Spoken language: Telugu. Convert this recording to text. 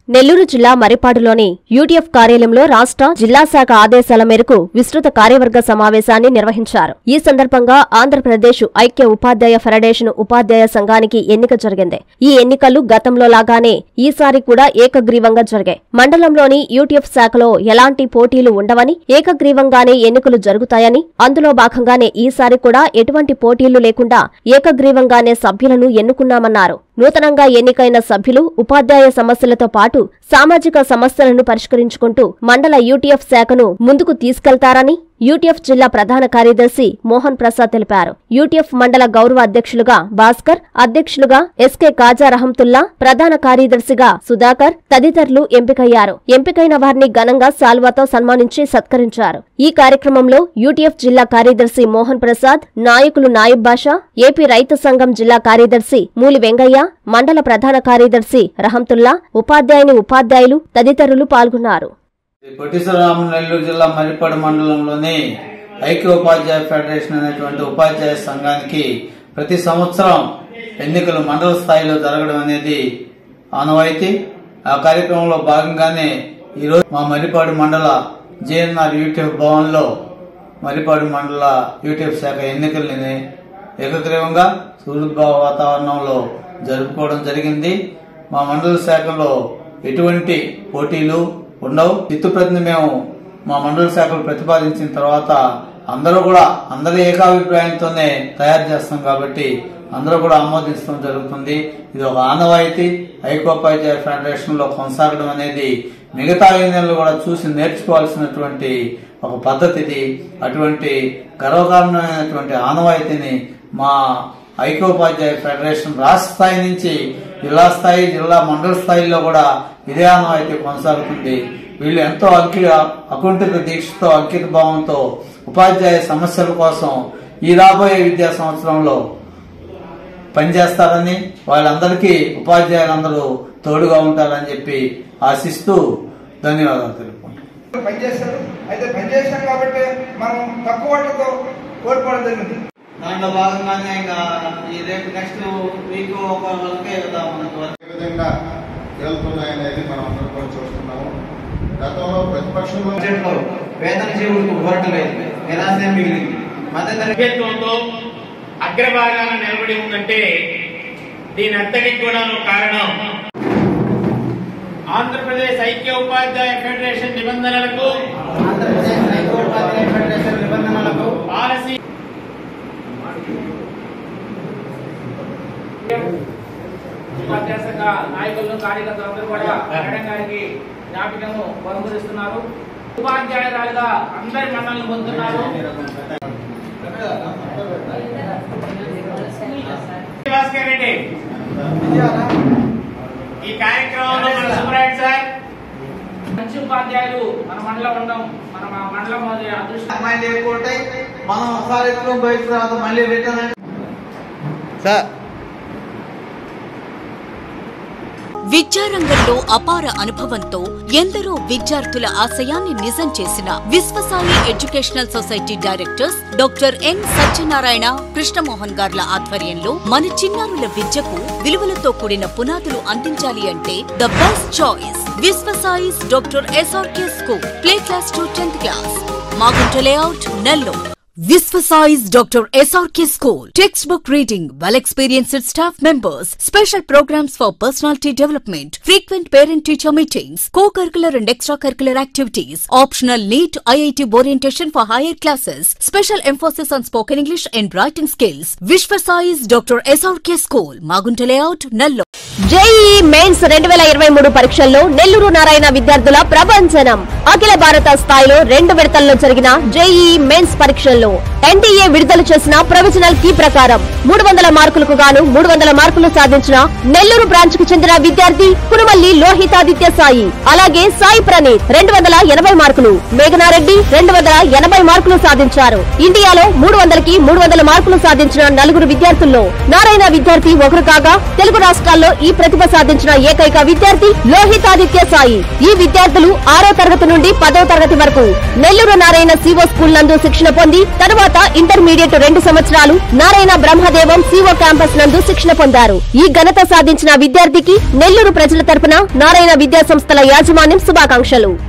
నెల్లూరు జిల్లా మరిపాడులోని యూటీఎఫ్ కార్యాలయంలో రాష్ట్ర జిల్లా శాఖ ఆదేశాల మేరకు విస్తృత కార్యవర్గ సమావేశాన్ని నిర్వహించారు ఈ సందర్భంగా ఆంధ్రప్రదేశ్ ఐక్య ఉపాధ్యాయ ఫెడరేషన్ ఉపాధ్యాయ సంఘానికి ఎన్నిక జరిగింది ఈ ఎన్నికలు గతంలో లాగానే ఈసారి కూడా ఏకగ్రీవంగా జరిగాయి మండలంలోని యూటీఎఫ్ శాఖలో ఎలాంటి పోటీలు ఉండవని ఏకగ్రీవంగానే ఎన్నికలు జరుగుతాయని అందులో భాగంగానే ఈసారి కూడా ఎటువంటి పోటీలు లేకుండా ఏకగ్రీవంగానే సభ్యులను ఎన్నుకున్నామన్నారు నూతనంగా ఎన్నికైన సభ్యులు ఉపాధ్యాయ సమస్యలతో పాటు సామాజిక సమస్యలను పరిష్కరించుకుంటూ మండల యూటీఎఫ్ శాఖను ముందుకు తీసుకెళ్తారని యూటీఎఫ్ జిల్లా ప్రధాన కార్యదర్శి మోహన్ ప్రసాద్ తెలిపారు యూటీఎఫ్ మండల గౌరవ అధ్యక్షులుగా భాస్కర్ అధ్యక్షులుగా ఎస్కే కాజా రహంతుల్లా ప్రధాన కార్యదర్శిగా సుధాకర్ తదితరులు ఎంపికయ్యారు ఎంపికైన వారిని ఘనంగా శాల్వాతో సన్మానించి సత్కరించారు ఈ కార్యక్రమంలో యూటీఎఫ్ జిల్లా కార్యదర్శి మోహన్ ప్రసాద్ నాయకులు నాయబ్ బాషా ఏపీ రైతు సంఘం జిల్లా కార్యదర్శి మూలి వెంగయ్య మండల ప్రధాన కార్యదర్శి రహంతుల్లా ఉపాధ్యాయుని ఉపాధ్యాయులు తదితరులు పాల్గొన్నారు శ్రీ పొట్టిశ్వరరామ నెల్లూరు జిల్లా మరిపాడు మండలంలోని ఐక్య ఉపాధ్యాయ ఫెడరేషన్ అనేటువంటి ఉపాధ్యాయ సంఘానికి ప్రతి సంవత్సరం ఎన్నికలు మండల స్థాయిలో జరగడం అనేది ఆనవాయితీ ఆ కార్యక్రమంలో భాగంగానే ఈరోజు మా మరిపాడు మండల జేఎన్ఆర్ యూటీఎఫ్ భవన్లో మరిపాడు మండల యూటీఎఫ్ శాఖ ఎన్నికల్ని ఏకగ్రీవంగా సూర్యభావ వాతావరణంలో జరుపుకోవడం జరిగింది మా మండల శాఖలో ఎటువంటి పోటీలు ఉండవు చిత్తుప్రతిని మేము మా మండల శాఖలు ప్రతిపాదించిన తర్వాత అందరూ కూడా అందరి ఏకాభిప్రాయంతోనే తయారు చేస్తాం కాబట్టి అందరూ కూడా ఆమోదించడం జరుగుతుంది ఇది ఒక ఆనవాయితీ ఐకోపాధ్యాయ ఫెడరేషన్ లో కొనసాగడం అనేది మిగతా యూనియన్లు కూడా చూసి నేర్చుకోవాల్సినటువంటి ఒక పద్ధతి ఇది అటువంటి గర్వకారణమైనటువంటి ఆనవాయితీని మా ఐకోపాధ్యాయ ఫెడరేషన్ రాష్ట్ర స్థాయి నుంచి జిల్లా స్థాయి జిల్లా మండల స్థాయిలో కూడా ఇదే ఆనవాయితీ కొనసాగుతుంది వీళ్ళు ఎంతో అంకి అకుంఠిత దీక్షతో అంకిత భావంతో ఉపాధ్యాయ సమస్యల కోసం ఈ రాబోయే విద్యా సంవత్సరంలో పనిచేస్తారని వాళ్ళందరికీ ఉపాధ్యాయులందరూ తోడుగా ఉంటారని చెప్పి ఆశిస్తూ ధన్యవాదాలు తెలుపుకుంటాం పనిచేస్తారు అయితే పనిచేస్తాం కాబట్టి మనం తక్కువ ఓట్లతో ఓడిపోవడం జరిగింది దాంట్లో భాగంగానే ఇంకా ఈ రేపు నెక్స్ట్ వీక్ ఒక వాళ్ళకే కదా మనకు ఏ విధంగా వెళ్తున్నాయనేది మనం అందరం కూడా చూస్తున్నాము గతంలో ప్రతిపక్షంలో బడ్జెట్లో వేతన జీవులకు ఊరట లేదు నిరాశ మిగిలింది మధ్యతరగతి సభ్యత్వంతో అగ్రభాగాన నిలబడి ఉందంటే దీని అంతటికి కూడా కారణం ఆంధ్రప్రదేశ్ ఐక్య ఉపాధ్యాయ ఫెడరేషన్ నిబంధనలకు ఆంధ్రప్రదేశ్ హైకోర్టు ఫెడరేషన్ నిబంధనలకు పాలసీ ఉపాధ్యాయ సంఘ నాయకులను కార్యకర్తలందరూ కూడా మేడం గారికి జ్ఞాపికను బహుకరిస్తున్నారు ఉపాధ్యాయురాలుగా అందరి మన్నలను పొందుతున్నారు భాస్కర్ రెడ్డి ఈ కార్యక్రమంలో మన సుబ్రాయుడు సార్ మంచి ఉపాధ్యాయులు మన మండలం ఉండడం మన మా మండలం అదృష్టం అమ్మాయిలు ఎక్కువ ఉంటాయి మనం ఒకసారి ఎక్కువ బయట తర్వాత మళ్ళీ రిటర్న్ విద్యారంగంలో అపార అనుభవంతో ఎందరో విద్యార్థుల ఆశయాన్ని నిజం చేసిన Vishwasai educational society directors doctor N Satyanarayana Krishnamohan గార్ల ఆధ్వర్యంలో మన చిన్నారుల విద్యకు విలువలతో కూడిన పునాదులు అందించాలి అంటే the best choice Vishwasai's doctor SRK school play class to tenth class Magunta layout Nellore Visvasize Dr. SRK School. Textbook reading, well experienced staff members, special programs for personality development, frequent parent teacher meetings, co curricular and extracurricular activities, optional NEET IIT orientation for higher classes, special emphasis on spoken English and writing skills. Visvasize Dr. SRK School, Magunta Layout, Nallo. JEE mains రెండు వేల ఇరవై మూడు పరీక్షల్లో నెల్లూరు నారాయణ విద్యార్థుల ప్రభంజనం అఖిల భారత స్థాయిలో రెండు విడతల్లో జరిగిన జేఈఈ మెయిన్స్ పరీక్షల్లో ఎన్టీఏ విడుదల చేసిన ప్రొవిజనల్ కీ ప్రకారం మూడు వందల మార్కులకు గాను మూడు వందల మార్కులు సాధించిన నెల్లూరు బ్రాంచ్ కు చెందిన విద్యార్థి కురుమల్లి లోహితాదిత్య సాయి అలాగే సాయి ప్రణీత్ రెండు వందల ఎనభై మార్కులు మేఘనారెడ్డి రెండు వందల ఎనభై మార్కులు సాధించారు ఇండియాలో మూడు వందలకి మూడు వందల మార్కులు సాధించిన నలుగురు విద్యార్థుల్లో నారాయణ విద్యార్థి ఒకరు కాగా తెలుగు రాష్ట్రాల్లో ఈ ప్రతిభ సాధించిన ఏకైక విద్యార్థి లోహితాదిత్య సాయి ఈ విద్యార్థులు ఆరో తరగతి నుండి పదో తరగతి వరకు నెల్లూరు నారాయణ సివో స్కూల్ నందు శిక్షణ పొంది తరువాత ఇంటర్మీడియట్ రెండు సంవత్సరాలు నారాయణ బ్రహ్మదేవం సిఓ క్యాంపస్ నందు శిక్షణ పొందారు ఈ ఘనత సాధించిన విద్యార్థికి నెల్లూరు ప్రజల తరపున నారాయణ విద్యా సంస్థల యాజమాన్యం శుభాకాంక్షలు